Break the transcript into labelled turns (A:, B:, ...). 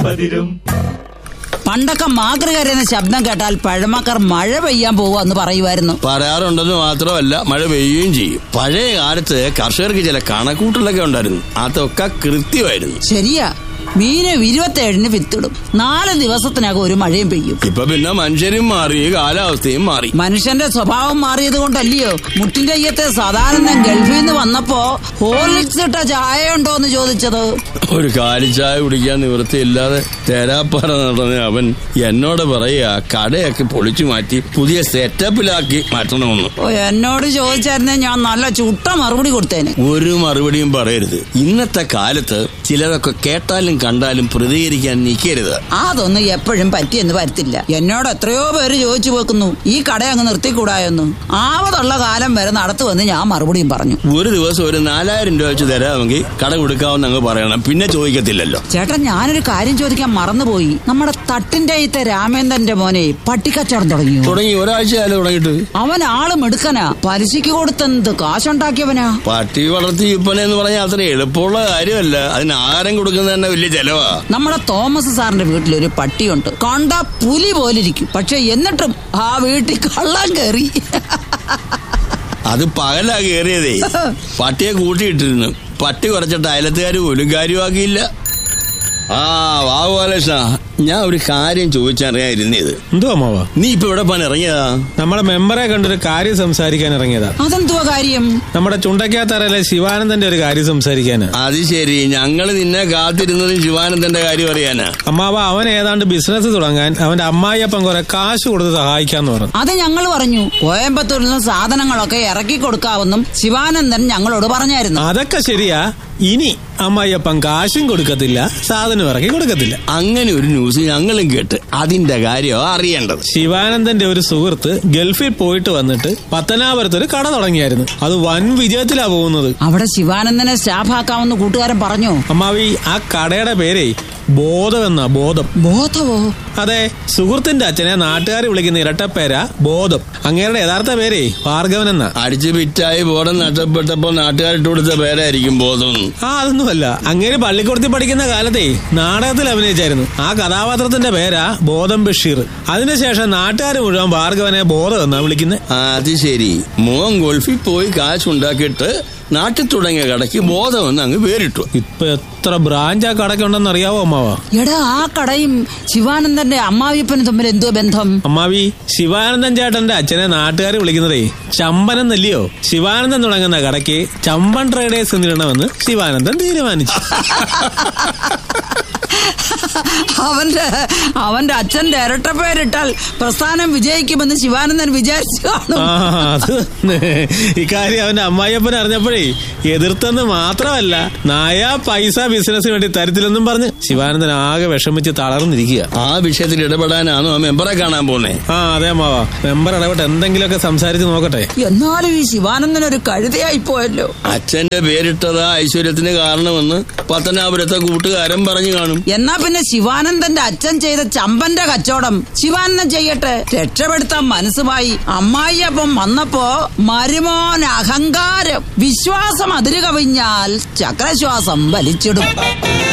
A: പതിരും
B: പണ്ടൊക്കെ മാതൃകരയുന്ന ശബ്ദം കേട്ടാൽ പഴമക്കാർ മഴ പെയ്യാൻ പോവാന്ന് പറയുമായിരുന്നു
C: പറയാറുണ്ടെന്ന് മാത്രമല്ല മഴ പെയ്യുകയും ചെയ്യും പഴയ കാലത്ത് കർഷകർക്ക് ചില കണക്കൂട്ടലൊക്കെ ഉണ്ടായിരുന്നു അതൊക്കെ കൃത്യമായിരുന്നു
B: ശരിയാ മീന് ഇരുപത്തേഴിന് വിത്തിടും നാല് ദിവസത്തിനകം ഒരു മഴയും പെയ്യും
C: ഇപ്പൊ പിന്നെ മനുഷ്യരും മാറി കാലാവസ്ഥയും മാറി
B: മനുഷ്യന്റെ സ്വഭാവം മാറിയത് കൊണ്ടല്ലയോ മുട്ടിന്റെ അയ്യത്തെ സാധാരണ ഗൾഫിൽ നിന്ന് വന്നപ്പോ ഹോർലിക്സ് ഇട്ട ചായ ഉണ്ടോ എന്ന് ചോദിച്ചത്
C: ഒരു കാലിച്ചായ കുടിക്കാൻ നിവൃത്തിയില്ലാതെ തേരാപ്പാറ നടന്ന അവൻ എന്നോട് പറയാ കടയൊക്കെ പൊളിച്ചു മാറ്റി പുതിയ സെറ്റപ്പിലാക്കി മാറ്റണമെന്ന്
B: ഓ എന്നോട് ചോദിച്ചായിരുന്നേ ഞാൻ നല്ല ചുട്ട മറുപടി കൊടുത്തേനെ
C: ഒരു മറുപടിയും പറയരുത് ഇന്നത്തെ കാലത്ത് ചിലതൊക്കെ കേട്ടാലും കണ്ടാലും പ്രതികരിക്കാൻ നിൽക്കരുത്
B: അതൊന്നും എപ്പോഴും പറ്റിയെന്ന് വരത്തില്ല എന്നോട് എത്രയോ പേര് ചോദിച്ചു വെക്കുന്നു ഈ കട അങ്ങ് നിർത്തിക്കൂടായെന്ന് ആവതുള്ള കാലം വരെ നടത്തുമെന്ന് ഞാൻ മറുപടിയും പറഞ്ഞു
C: ഒരു ദിവസം ഒരു നാലായിരം രൂപ വെച്ച് തരാമെങ്കിൽ കട കൊടുക്കാമെന്ന് അങ്ങ് പറയണം പിന്നെ ചോദിക്കത്തില്ലല്ലോ
B: ചേട്ടൻ ഞാനൊരു കാര്യം ചോദിക്കാൻ മറന്നുപോയി നമ്മുടെ തട്ടിന്റെ അയത്തെ രാമേന്ദ്രന്റെ മോനെ പട്ടിക്കച്ചവടം തുടങ്ങിയോ
C: തുടങ്ങി ഒരാഴ്ചയായാലും തുടങ്ങിയിട്ട്
B: അവൻ ആള് മിടുക്കനാ പലിശയ്ക്ക് കൊടുത്തെന്ത് കാശുണ്ടാക്കിയവനാ
C: പട്ടി വളർത്തി വിൽപ്പന എന്ന് പറഞ്ഞാൽ അത്ര എളുപ്പമുള്ള കാര്യമല്ല അതിന് ആഹാരം കൊടുക്കുന്നത് തന്നെ വലിയ ചെലവാ
B: നമ്മുടെ തോമസ് സാറിന്റെ വീട്ടിലൊരു പട്ടിയുണ്ട് കണ്ട പുലി പോലിരിക്കും പക്ഷെ എന്നിട്ടും ആ വീട്ടിൽ കള്ളം കയറി
C: അത് പകലാ കയറിയതേ പട്ടിയെ കൂട്ടിയിട്ടിരുന്നു പട്ടി കുറച്ചിട്ട് അയലത്തുകാർ പോലും കാര്യമാക്കിയില്ല ആ വാവു ബാലകൃഷ്ണ ഞാൻ ഒരു കാര്യം ചോദിച്ചറിയാതിരുന്നത്
D: എന്തോ അമ്മാവ
C: നീ ഇപ്പൊ ഇവിടെ പോകാൻ ഇറങ്ങിയതാ
D: നമ്മളെ മെമ്പറെ കണ്ടൊരു കാര്യം സംസാരിക്കാൻ ഇറങ്ങിയതാ
B: അതെന്തുവാ കാര്യം
D: നമ്മുടെ ചുണ്ടക്കാത്തറയിലെ ശിവാനന്ദന്റെ ഒരു കാര്യം സംസാരിക്കാനാ
C: അത് ശരി ഞങ്ങള് നിന്നെ കാത്തിരുന്നതും ശിവാനന്ദന്റെ കാര്യം അറിയാനാ
D: അമ്മാവ അവൻ ഏതാണ്ട് ബിസിനസ് തുടങ്ങാൻ അവന്റെ അമ്മായിയപ്പൻ കുറെ കാശ് കൊടുത്ത് സഹായിക്കാന്ന് പറഞ്ഞു
B: അത് ഞങ്ങൾ പറഞ്ഞു കോയമ്പത്തൂരിൽ നിന്ന് സാധനങ്ങളൊക്കെ ഇറക്കി കൊടുക്കാമെന്നും ശിവാനന്ദൻ ഞങ്ങളോട് പറഞ്ഞായിരുന്നു
D: അതൊക്കെ ശരിയാ ഇനി അമ്മായിയപ്പൻ കാശും കൊടുക്കത്തില്ല സാധനം ഇറക്കി കൊടുക്കത്തില്ല
C: അങ്ങനെ ഒരു ന്യൂസ് ഞങ്ങളും കേട്ട് അതിന്റെ കാര്യം അറിയേണ്ടത്
D: ശിവാനന്ദന്റെ ഒരു സുഹൃത്ത് ഗൾഫിൽ പോയിട്ട് വന്നിട്ട് പത്തനാപുരത്ത് ഒരു കട തുടങ്ങിയായിരുന്നു അത് വൻ വിജയത്തിലാ പോകുന്നത്
B: അവിടെ ശിവാനന്ദനെ സ്റ്റാഫാക്കാമെന്ന് കൂട്ടുകാരൻ പറഞ്ഞോ
D: അമ്മാവി ആ കടയുടെ പേരേ ബോധം എന്നാ ബോധം
B: ബോധവോ
D: അതെ സുഹൃത്തിന്റെ അച്ഛനെ നാട്ടുകാർ വിളിക്കുന്ന ഇരട്ടപ്പേര ബോധം അങ്ങേരുടെ യഥാർത്ഥ പേരേ ഭാർഗവൻ എന്നാ
C: അടിച്ചു പിറ്റായി ബോധം നഷ്ടപ്പെട്ടപ്പോ നാട്ടുകാരിട്ട് കൊടുത്ത പേരായിരിക്കും ബോധം
D: ആ അതൊന്നുമല്ല അങ്ങേര് പള്ളിക്കൂടത്തിൽ പഠിക്കുന്ന കാലത്തെ നാടകത്തിൽ അഭിനയിച്ചായിരുന്നു ആ കഥാപാത്രത്തിന്റെ പേരാ ബോധം ബഷീർ അതിനുശേഷം നാട്ടുകാർ മുഴുവൻ ഭാർഗവനെ ബോധം എന്നാ വിളിക്കുന്നത്
C: ആ, അത് ശരി മോൻ ഗൾഫിൽ പോയി കാശുണ്ടാക്കിയിട്ട് നാട്ടിൽ തുടങ്ങിയ കടയ്ക്ക് ബോധമെന്ന് അങ്ങ് പേരിട്ടു
D: ഇപ്പൊ എത്ര ബ്രാഞ്ച് ആ കടക്കുണ്ടെന്ന് അറിയാവോ അമ്മാവ
B: എടാ ആ കടയും ശിവാനന്ദന്റെ അമ്മാവിയപ്പനും തമ്മിൽ എന്തോ ബന്ധം
D: അമ്മാവി ശിവാനന്ദൻ ചേട്ടന്റെ അച്ഛനെ നാട്ടുകാർ വിളിക്കുന്നതേ ചമ്പൻ എന്നല്ലയോ ശിവാനന്ദൻ തുടങ്ങുന്ന കടയ്ക്ക് ചമ്പൻ ട്രേഡേഴ്സ് എന്നിടണമെന്ന് ശിവാനന്ദൻ തീരുമാനിച്ചു
B: അവന്റെ അവന്റെ അച്ഛന്റെ ഇരട്ട പേരിട്ടാൽ പ്രസ്ഥാനം വിജയിക്കുമെന്ന് ശിവാനന്ദൻ വിചാരിച്ചു കാണും
D: ആ അത് ഇക്കാര്യം അവന്റെ അമ്മായിയപ്പൻ അറിഞ്ഞപ്പോഴേ എതിർത്തെന്ന് മാത്രമല്ല നായ പൈസ ബിസിനസ്സിന് വേണ്ടി തരത്തില്ലെന്നും പറഞ്ഞ് ശിവാനന്ദൻ ആകെ വിഷമിച്ച് തളർന്നിരിക്കുക
C: ആ വിഷയത്തിൽ ഇടപെടാനാണോ ആ മെമ്പറെ കാണാൻ പോന്നേ
D: ആ അതെ അമ്മാവ മെമ്പർ ഇടപെട്ട് എന്തെങ്കിലുമൊക്കെ സംസാരിച്ച് നോക്കട്ടെ
B: എന്നാലും ഈ ശിവാനന്ദൻ ഒരു കഴുതയായി പോയല്ലോ
C: അച്ഛന്റെ പേരിട്ടതാ ഐശ്വര്യത്തിന് കാരണമെന്ന് പത്തനാപുരത്തെ കൂട്ടുകാരൻ പറഞ്ഞു കാണും
B: എന്നാ പിന്നെ ശിവാനന്ദന്റെ അച്ഛൻ ചെയ്ത ചമ്പന്റെ കച്ചവടം ശിവാനന്ദൻ ചെയ്യട്ടെ രക്ഷപ്പെടുത്താൻ മനസ്സുമായി അമ്മായിയപ്പം വന്നപ്പോ മരുമോൻ അഹങ്കാരം വിശ്വാസം അതിര് കവിഞ്ഞാൽ ചക്രശ്വാസം വലിച്ചിടും